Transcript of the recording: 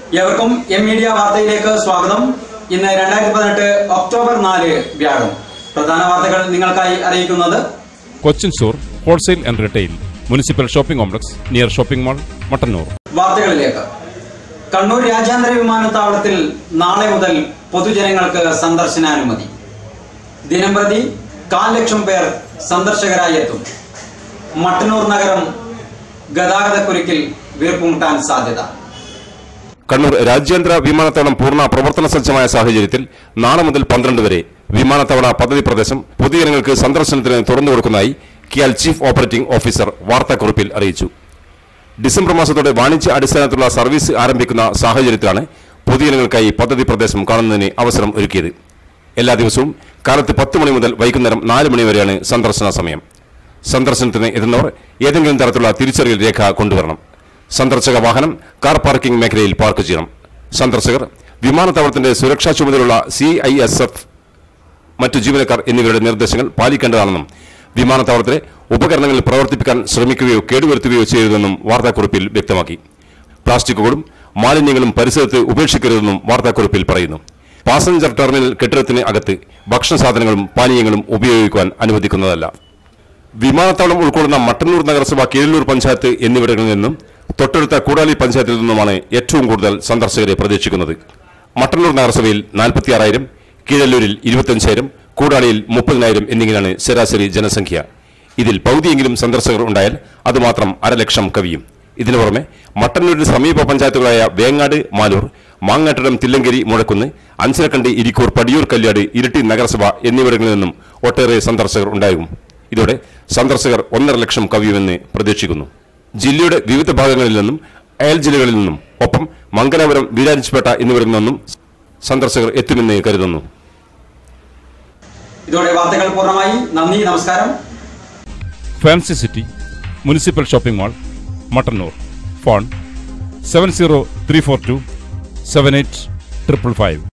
ഏവർക്കും M media വാർത്തയിലേക്ക് സ്വാഗതം ഇന്ന് രണ്ടായിരത്തി പതിനെട്ട് ഒക്ടോബർ നാല് വ്യാഴം പ്രധാന വാർത്തകൾ നിങ്ങൾക്കായി അറിയിക്കുന്നത് Cochin store wholesale and retail municipal shopping complex near shopping mall Mattannur വാർത്തകളിലേക്ക് കണ്ണൂർ രാജ്യാന്തര വിമാനത്താവളത്തിൽ നാളെ മുതൽ പൊതുജനങ്ങൾക്ക് സന്ദർശനാനുമതി ദിനംപ്രതി കാൽ ലക്ഷം പേർ സന്ദർശകരായി എത്തും മട്ടന്നൂർ നഗരം ഗതാഗതക്കുരുക്കിൽ വീർപ്പുമുട്ടാൻ സാധ്യത കണ്ണൂർ രാജ്യാന്തര വിമാനത്താവളം പൂർണ്ണ പ്രവർത്തന സജ്ജമായ സാഹചര്യത്തിൽ നാളെ മുതൽ പന്ത്രണ്ട് വരെ വിമാനത്താവള പദ്ധതി പ്രദേശം പൊതുജനങ്ങൾക്ക് സന്ദർശനത്തിന് തുറന്നു കൊടുക്കുന്നതായി കിയാൽ ചീഫ് ഓപ്പറേറ്റിംഗ് ഓഫീസർ വാർത്താക്കുറിപ്പിൽ അറിയിച്ചു ഡിസംബർ മാസത്തോടെ വാണിജ്യ അടിസ്ഥാനത്തിലുള്ള സർവീസ് ആരംഭിക്കുന്ന സാഹചര്യത്തിലാണ് പൊതുജനങ്ങൾക്കായി പദ്ധതി പ്രദേശം കാണുന്നതിന് അവസരം ഒരുക്കിയത് എല്ലാ ദിവസവും കാലത്ത് പത്ത് മണി മുതൽ വൈകുന്നേരം നാല് മണി വരെയാണ് സന്ദർശന സമയം സന്ദർശനത്തിന് എത്തുന്നവർ ഏതെങ്കിലും തരത്തിലുള്ള തിരിച്ചറിയൽ രേഖ കൊണ്ടുവരണം സന്ദർശക വാഹനം കാർ പാർക്കിംഗ് മേഖലയിൽ പാർക്ക് ചെയ്യണം സന്ദർശകർ വിമാനത്താവളത്തിന്റെ സുരക്ഷാ ചുമതലയുള്ള സി ഐ എസ് എഫ് മറ്റു ജീവനക്കാർ എന്നിവരുടെ നിർദ്ദേശങ്ങൾ പാലിക്കേണ്ടതാണെന്നും വിമാനത്താവളത്തിലെ ഉപകരണങ്ങൾ പ്രവർത്തിപ്പിക്കാൻ ശ്രമിക്കുകയോ കേടുവരുത്തുകയോ ചെയ്യരുതെന്നും വാർത്താക്കുറിപ്പിൽ വ്യക്തമാക്കി പ്ലാസ്റ്റിക്കുകളും മാലിന്യങ്ങളും പരിസരത്ത് ഉപേക്ഷിക്കരുതെന്നും വാർത്താക്കുറിപ്പിൽ പറയുന്നു പാസഞ്ചർ ടെർമിനൽ കെട്ടിടത്തിന് അകത്ത് ഭക്ഷണ സാധനങ്ങളും പാനീയങ്ങളും ഉപയോഗിക്കുവാൻ അനുവദിക്കുന്നതല്ല വിമാനത്താവളം ഉൾക്കൊള്ളുന്ന മട്ടന്നൂർ നഗരസഭ കീഴല്ലൂർ പഞ്ചായത്ത് എന്നിവിടങ്ങളിൽ നിന്നും തൊട്ടടുത്ത കൂടാലി പഞ്ചായത്തിൽ നിന്നുമാണ് ഏറ്റവും കൂടുതൽ സന്ദർശകരെ പ്രതീക്ഷിക്കുന്നത് മട്ടന്നൂർ നഗരസഭയിൽ നാൽപ്പത്തിയാറായിരം കീഴല്ലൂരിൽ ഇരുപത്തഞ്ചായിരം കൂടാളിയിൽ മുപ്പതിനായിരം എന്നിങ്ങനെയാണ് ശരാശരി ജനസംഖ്യ ഇതിൽ പകുതിയെങ്കിലും സന്ദർശകർ ഉണ്ടായാൽ അതുമാത്രം അരലക്ഷം കവിയും ഇതിനു പുറമെ മട്ടന്നൂരിന് സമീപ പഞ്ചായത്തുകളായ വേങ്ങാട് മാലൂർ മാങ്ങാട്ടിടം തില്ലങ്കേരി മുഴക്കുന്ന് അഞ്ചരക്കണ്ടി ഇരിക്കൂർ പടിയൂർ കല്യാട് ഇരിട്ടി നഗരസഭ എന്നിവിടങ്ങളിൽ നിന്നും ഒട്ടേറെ സന്ദർശകർ ഉണ്ടാകും ഇതോടെ സന്ദർശകർ ഒന്നര ലക്ഷം കവിയുമെന്ന് പ്രതീക്ഷിക്കുന്നു ജില്ലയുടെ വിവിധ ഭാഗങ്ങളിൽ നിന്നും അയൽ ജില്ലകളിൽ നിന്നും ഒപ്പം മംഗലാപുരം വീരാഞ്ചിപ്പേട്ട എന്നിവിടങ്ങളിൽ നിന്നും സന്ദർശകർ എത്തുമെന്ന് കരുതുന്നു ഇതോടെ വാർത്തകൾ പൂർണ്ണമായി നന്ദി നമസ്കാരം fancy city municipal shopping mall Mattannur phone seven zero three four two seven eight triple five